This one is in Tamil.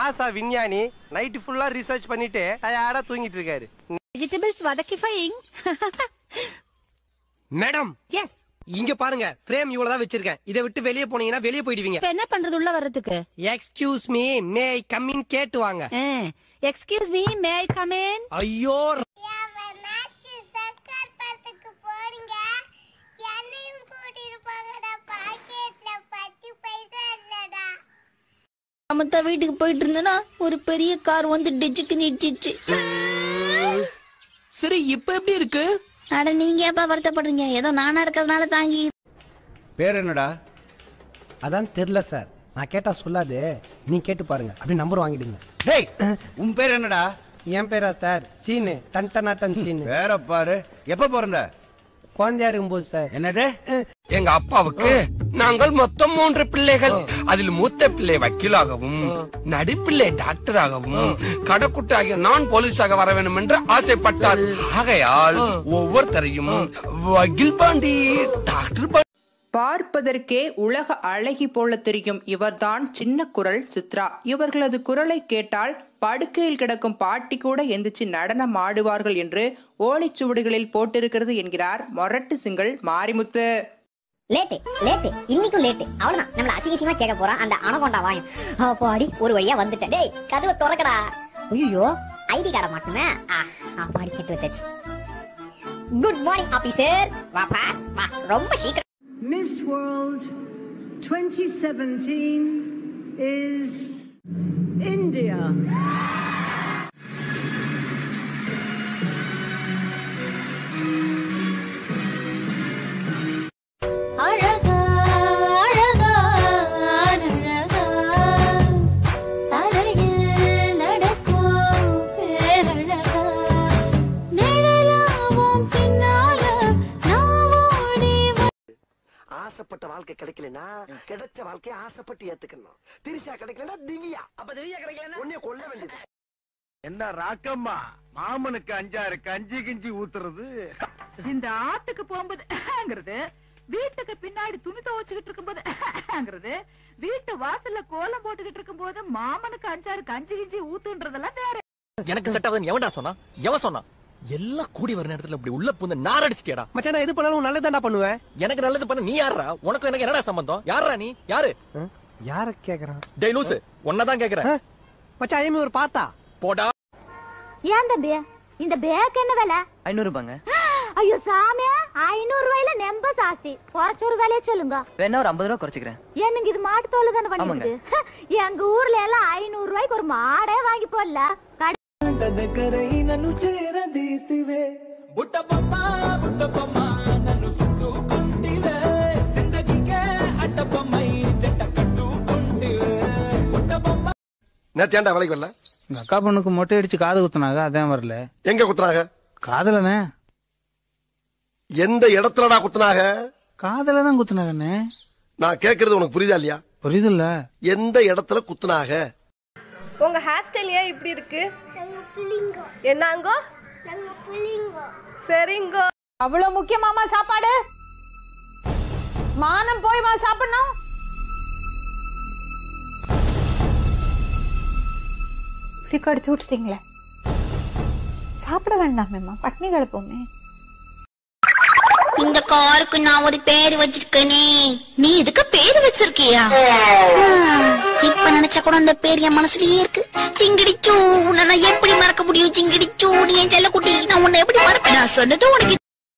நாசா விஞ்ஞானி நைட்டு ஃபுல்லா ரிசர்ச் பண்ணிட்டு டயர்டா தூங்கிட்டு இருக்காரு வெஜிடபிள்ஸ் வதக்கிஃபைங் மேடம் எஸ் இங்க பாருங்க ஃப்ரேம் இவ்வளவுதான் வச்சிருக்கேன் இதை விட்டு வெளியே போனீங்கன்னா வெளியே போயிடுவீங்க இப்ப என்ன பண்றது உள்ள வர்றதுக்கு excuse me may I come in கேட்டு வாங்க excuse me may I come in ஐயோ சர்க்கார் படத்துக்கு போடுங்க என்னையும் கூட்டிட்டு போங்கடா பாக்கெட்ல பத்து பைசா இல்லடா அமத்தா வீட்டுக்கு போயிட்டு இருந்தேன்னா ஒரு பெரிய கார் வந்து டிச்சுக்கு நிறுத்திச்சு சரி இப்ப எப்படி இருக்கு அட நீங்க ஏப்பா வருத்தப்படுறீங்க ஏதோ நானா இருக்கிறதுனால தாங்கி பேர் என்னடா அதான் தெரியல சார் நான் கேட்டா சொல்லாது நீ கேட்டு பாருங்க அப்படி நம்பர் வாங்கிடுங்க டேய் உன் பேர் என்னடா என் பேரா சார் சீனு டன் டன் சீனு பேரை பாரு எப்ப பிறந்த குழந்தையா இருக்கும்போது சார் என்னது எங்க அப்பாவுக்கு நாங்கள் மொத்தம் மூன்று பிள்ளைகள் அதில் மூத்த பிள்ளை வக்கீலாகவும் நடுப்பிள்ளை டாக்டராகவும் கடைக்குட்டி ஆகிய நான் போலீஸாக வர வேண்டும் என்று ஆசைப்பட்டார் ஆகையால் ஒவ்வொருத்தரையும் வக்கீல் பாண்டி டாக்டர் பாண்டி பார்ப்பதற்கே உலக அழகி போல தெரியும் இவர்தான் சின்ன குரல் சித்ரா இவர்களது குரலை கேட்டால் படுக்கையில் கிடக்கும் பாட்டி கூட எந்திரிச்சு நடனம் ஆடுவார்கள் என்று ஓலைச்சுவடிகளில் போட்டிருக்கிறது என்கிறார் மொரட்டு சிங்கள் மாரிமுத்து லேட்டு லேட்டு இன்னைக்கும் லேட்டு அவ்வளவுதான் நம்மள அசிங்கசியமா கேட்க போறான் அந்த அனகொண்டா வாயும் அப்பாடி ஒரு வழியா வந்துட்டேன் டேய் கதவை திறக்கடா ஐயோ ஐடி கார்டை மாட்டுமே அப்பாடி கெட்டு வச்சாச்சு குட் மார்னிங் ஆபீசர் வாப்பா வா ரொம்ப சீக்கிரம் Miss World 2017 is India. அழகா அழகா அழகா தலையில் நடக்கும் பேரழகா நிழலாவும் பின்னால நான் ஓடி ஆசைப்பட்ட வாழ்க்கை கிடைக்கலனா கிடைச்ச வாழ்க்கைய ஆசைப்பட்டு ஏத்துக்கணும் திரிசா கிடைக்கலனா திவ்யா அப்ப திவ்யா கிடைக்கலனா உன்னைய கொல்ல வேண்டியது என்ன ராக்கம்மா மாமனுக்கு அஞ்சாறு கஞ்சி கிஞ்சி ஊத்துறது இந்த ஆத்துக்கு போகும்போது வீட்டுக்கு பின்னாடி துணி துவச்சுக்கிட்டு இருக்கும்போது வீட்டு வாசல்ல கோலம் போட்டுக்கிட்டு இருக்கும்போது மாமனுக்கு அஞ்சாறு கஞ்சி கிஞ்சி ஊத்துன்றதெல்லாம் வேற எனக்கு செட் ஆகுதுன்னு எவன்டா சொன்னா எவன் சொன்னா எல்லாம் கூடி வர நேரத்துல இப்படி உள்ள பூந்து நார் அடிச்சிட்டியடா மச்சான் நான் எது பண்ணாலும் நல்லதாண்டா பண்ணுவேன் எனக்கு நல்லது பண்ண நீ யாரா உனக்கு எனக்கு என்னடா சம்பந்தம் யாரா நீ யாரு யார கேக்குறான் டேய் லூசு உன்னதான் கேக்குறேன் மச்சான் ஐயமே ஒரு பார்த்தா போடா ஏன் தம்பி இந்த பேக் என்ன விலை ஐநூறு ரூபாங்க ஐயோ சாமியா ஐநூறு ரூபாயில நெம்ப ஜாஸ்தி குறைச்ச ஒரு விலைய சொல்லுங்க வேணா ஒரு ஐம்பது ரூபா குறைச்சிக்கிறேன் என்னங்க இது மாட்டு தோல் தானே ஆமாங்க. பண்ணிருக்கு எங்க ஊர்ல எல்லாம் ஐநூறு ரூபாய்க்கு ஒரு மாடே வாங்கி போடல கடை నన్ను చేరదీస్తివే బుట్టబొమ్మ బుట్టబొమ్మ నన్ను చుట్టుకుంటివే జిందగీకే అడ్డబొమ్మై జంట కట్టుకుంటివే బుట్టబొమ్మ நேத்து வேலைக்கு வரல எங்க அக்கா பொண்ணுக்கு மொட்டை அடிச்சு காது குத்துனாங்க அதான் வரல எங்க குத்துனாங்க காதல தான் எந்த இடத்துலடா குத்துனாங்க காதல தான் குத்துனாங்கண்ணே நான் கேக்குறது உனக்கு புரியுதா இல்லையா புரியுதுல்ல எந்த இடத்துல குத்துனாங்க உங்க ஹேர் ஸ்டைல் ஏன் இப்படி இருக்கு என்னங்கோ சரிங்கோ அவ்வளவு முக்கியமாமா சாப்பாடு மானம் போய்மா சாப்பிடணும் இப்படி கடிச்சு விட்டுட்டீங்களே சாப்பிட வேண்டாமேம்மா பட்னி கிடப்போமே இந்த காருக்கு நான் ஒரு பேர் வச்சிருக்கேனே நீ இதுக்கு பேர் வச்சிருக்கியா இப்ப நினைச்சா கூட அந்த பேர் என் மனசுலயே இருக்கு சிங்கிடிச்சூ உன்னை நான் எப்படி மறக்க முடியும் சிங்கிடிச்சூ நீ என் செல்லக்குட்டி நான் உன்னை எப்படி மறப்பேன் நான் சொன்னது உனக்கு